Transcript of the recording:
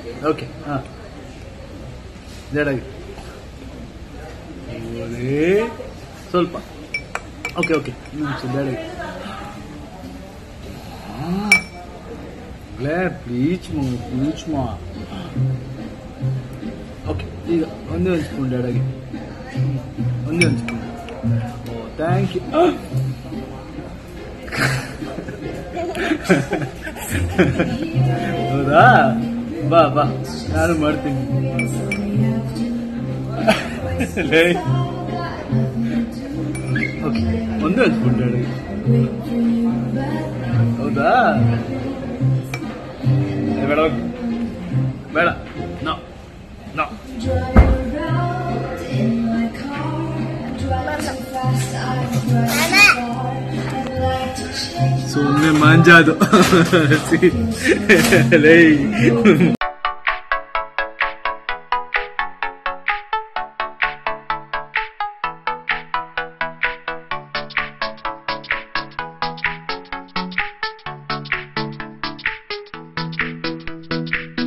Okay ಹಾಂ ಜಡಾಗಿ ಓರೇ ಸ್ವಲ್ಪ okay okay ನಿಮಿಷ ಜಡಾಗಿ ಲೇ ಪ್ಲೀಚ್ ಮಾ ಪ್ಲೀಚ್ ಮಾ ಓಕೆ ಈಗ ಒಂದೇ ಒಂದು ಸ್ಪೂನ್ ಜಡಾಗಿ ಒಂದೇ ಒಂದು ಸ್ಪೂನ್ ಓ ಥ್ಯಾಂಕ್ ಯು ಹೌದಾ ಬಾ ಬಾ ನಾನು ಮಾಡ್ತೀನಿ ಲೇ. ಓಕೆ ಒಂದೇ ಒಂದು ಸ್ಪೂನ್ ಹೇಳಿ ಹೌದಾ ಏ, ಬೇಡ ಹೋಗು. ಬೇಡ ನೋ ನೋ ಸುಮ್ಮನೆ ಮಾಂಜಾದು ಲೇ